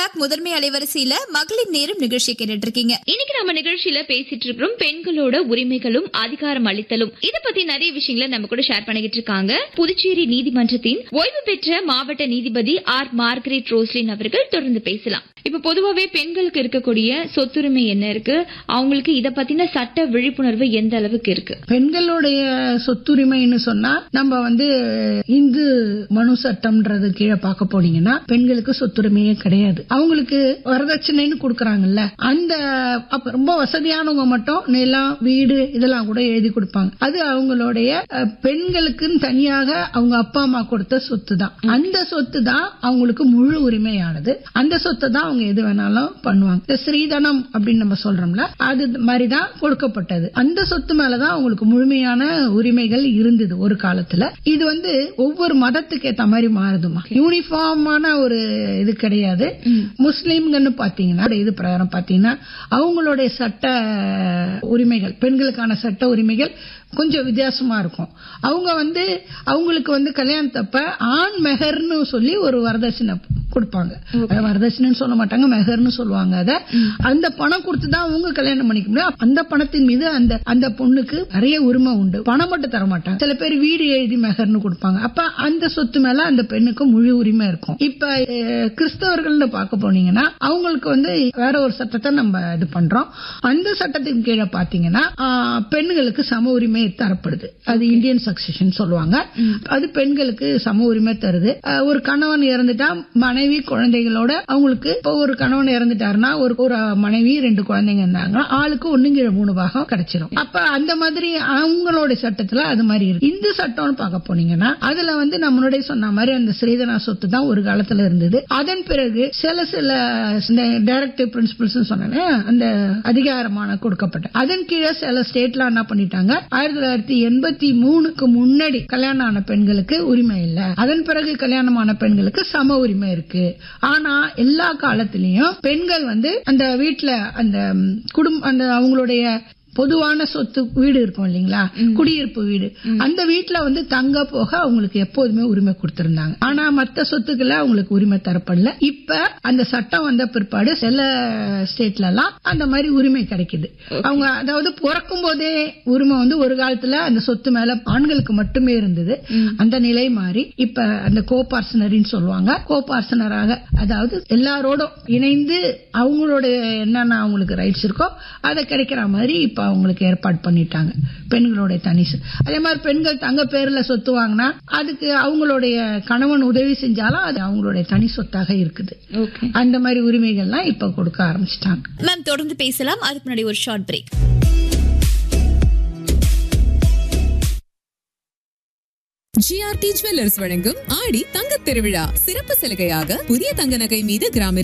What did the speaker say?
talk முதன்மை அலைவரிசையில மகளிர் நேரம் நிகழ்ச்சி கேட்டுட்டு இருக்கீங்க இன்னைக்கு நம்ம நிகழ்ச்சியில பேசிட்டு இருக்கிறோம் பெண்களோட உரிமைகளும் அதிகாரம் அளித்தலும் இத பத்தி நிறைய விஷயங்களை நம்ம கூட ஷேர் பண்ணிக்கிட்டு இருக்காங்க புதுச்சேரி நீதிமன்றத்தின் ஓய்வு பெற்ற மாவட்ட நீதிபதி ஆர் மார்கரெட் ரோஸ்லின் அவர்கள் தொடர்ந்து பேசலாம் இப்ப பொதுவாவே பெண்களுக்கு இருக்கக்கூடிய சொத்துரிமை என்ன இருக்கு அவங்களுக்கு இத பத்தின சட்ட விழிப்புணர்வு எந்த அளவுக்கு இருக்கு பெண்களுடைய சொத்துரிமைன்னு சொன்னா நம்ம வந்து இந்து மனு சட்டம்ன்றது கீழே பார்க்க போனீங்கன்னா பெண்களுக்கு சொத்துரிமையே கிடையாது அவங்களுக்கு வரதட்சணைன்னு கொடுக்கறாங்கல்ல அந்த அப்ப ரொம்ப வசதியானவங்க மட்டும் நிலம் வீடு இதெல்லாம் கூட எழுதி கொடுப்பாங்க அது அவங்களுடைய அஹ், பெண்களுக்குன்னு தனியாக அவங்க அப்பா அம்மா கொடுத்த சொத்து தான் அந்த சொத்து தான் அவங்களுக்கு முழு உரிமையானது அந்த சொத்தை தான் அவங்க எது வேணாலும் பண்ணுவாங்க இந்த ஸ்ரீதனம் அப்படின்னு நம்ம சொல்றோம்ல அது மாதிரி தான் கொடுக்கப்பட்டது அந்த சொத்து மேலதான் அவங்களுக்கு முழுமையான உரிமைகள் இருந்தது ஒரு காலத்துல இது வந்து ஒவ்வொரு மதத்துக்கு ஏத்த மாதிரி மாறுதுமா யூனிஃபார்மான ஒரு இது கிடையாது முஸ்லீம்கன்னு பாத்தீங்கன்னா இது பிரகாரம் பாத்தீங்கன்னா அவங்களுடைய சட்ட உரிமைகள் பெண்களுக்கான சட்ட உரிமைகள் கொஞ்சம் வித்தியாசமா இருக்கும் அவங்க வந்து அவங்களுக்கு வந்து கல்யாணத்தப்ப ஆண் மெஹர்னு சொல்லி ஒரு வரதட்சணை கொடுப்பாங்க அது வரதட்சணைன்னு சொல்ல மாட்டாங்க மெஹர்னு சொல்லுவாங்க அத அந்த பணம் கொடுத்து தான் அவங்க கல்யாணம் பண்ணிக்க முடியும் அந்த பணத்தின் மீது அந்த அந்த பொண்ணுக்கு நிறைய உரிமை உண்டு பணம் மட்டும் தர மாட்டாங்க சில பேர் வீடு எழுதி மெஹர்னு கொடுப்பாங்க அப்ப அந்த சொத்து மேல அந்த பெண்ணுக்கு முழு உரிமை இருக்கும் இப்ப அஹ், கிறிஸ்தவர்கள்னு பார்க்க போனீங்கன்னா அவங்களுக்கு வந்து வேற ஒரு சட்டத்தை நம்ம இது பண்றோம் அந்த சட்டத்தின் கீழே பாத்தீங்கன்னா ஆஹ், பெண்களுக்கு சம உரிமை தரப்படுது அது இந்தியன் சக்சஷன் சொல்லுவாங்க அது பெண்களுக்கு சம உரிமை தருது ஆஹ், ஒரு கணவன் இறந்துட்டா மனைவி குழந்தைகளோட அவங்களுக்கு இப்போ ஒரு கணவன் இறந்துட்டாருன்னா ஒரு ஒரு மனைவி ரெண்டு குழந்தைங்க இருந்தாங்கன்னா ஆளுக்கு ஒண்ணுங்கிற மூணு பாகம் கிடைச்சிரும் அப்ப அந்த மாதிரி அவங்களோட சட்டத்துல அது மாதிரி இருக்கு இந்த சட்டம்னு பார்க்க போனீங்கன்னா அதுல வந்து நம்மளுடைய சொன்ன மாதிரி அந்த ஸ்ரீதனா சொத்து தான் ஒரு காலத்துல இருந்தது அதன் பிறகு சில சில டைரக்டிவ் பிரின்சிபல்ஸ் சொன்னேன் அந்த அதிகாரமான கொடுக்கப்பட்ட அதன் கீழே சில ஸ்டேட்ல என்ன பண்ணிட்டாங்க ஆயிரத்தி தொள்ளாயிரத்தி எண்பத்தி மூணுக்கு முன்னாடி கல்யாணம் ஆன பெண்களுக்கு உரிமை இல்ல அதன் பிறகு கல்யாணமான பெண்களுக்கு சம உரிமை இருக்கு ஆனா எல்லா காலத்திலயும் பெண்கள் வந்து அந்த வீட்டுல அந்த ம், குடும்ப அந்த அவங்களுடைய பொதுவான சொத்து வீடு இருக்கும் இல்லீங்களா குடியிருப்பு வீடு அந்த வீட்டுல வந்து தங்க போக அவங்களுக்கு எப்போதுமே உரிமை கொடுத்திருந்தாங்க ஆனா மத்த சொத்துக்களை அவங்களுக்கு உரிமை தரப்படல இப்ப அந்த சட்டம் வந்த பிற்பாடு சில ஸ்டேட்ல எல்லாம் அந்த மாதிரி உரிமை கிடைக்குது அவங்க அதாவது பிறக்கும் போதே உரிமை வந்து ஒரு காலத்துல அந்த சொத்து மேல ஆண்களுக்கு மட்டுமே இருந்தது அந்த நிலை மாறி இப்ப அந்த கோபார்சனரின்னு சொல்லுவாங்க கோபார்சனராக அதாவது எல்லாரோடும் இணைந்து அவங்களோட என்னென்ன அவங்களுக்கு ரைட்ஸ் இருக்கோ அதை கிடைக்கிற மாதிரி இப்ப அவங்களுக்கு ஏற்பாடு பண்ணிட்டாங்க பெண்களுடைய தனி சொ- அதே மாதிரி பெண்கள் தங்க பேர்ல சொத்து வாங்கினா அதுக்கு அவங்களுடைய கணவன் உதவி செஞ்சாலும் அது அவங்களுடைய தனி சொத்தாக இருக்குது ஓகே அந்த மாதிரி உரிமைகள்லாம் இப்ப கொடுக்க ஆரம்பிச்சிட்டாங்க மேம் தொடர்ந்து பேசலாம் அதுக்கு முன்னாடி ஒரு ஷார்ட் பிரேக் ஜிஆர்டி ஜுவல்லர்ஸ் வழங்கும் ஆடி தங்கத் திருவிழா சிறப்பு சலுகையாக புதிய தங்க நகை மீது கிராமிற்கு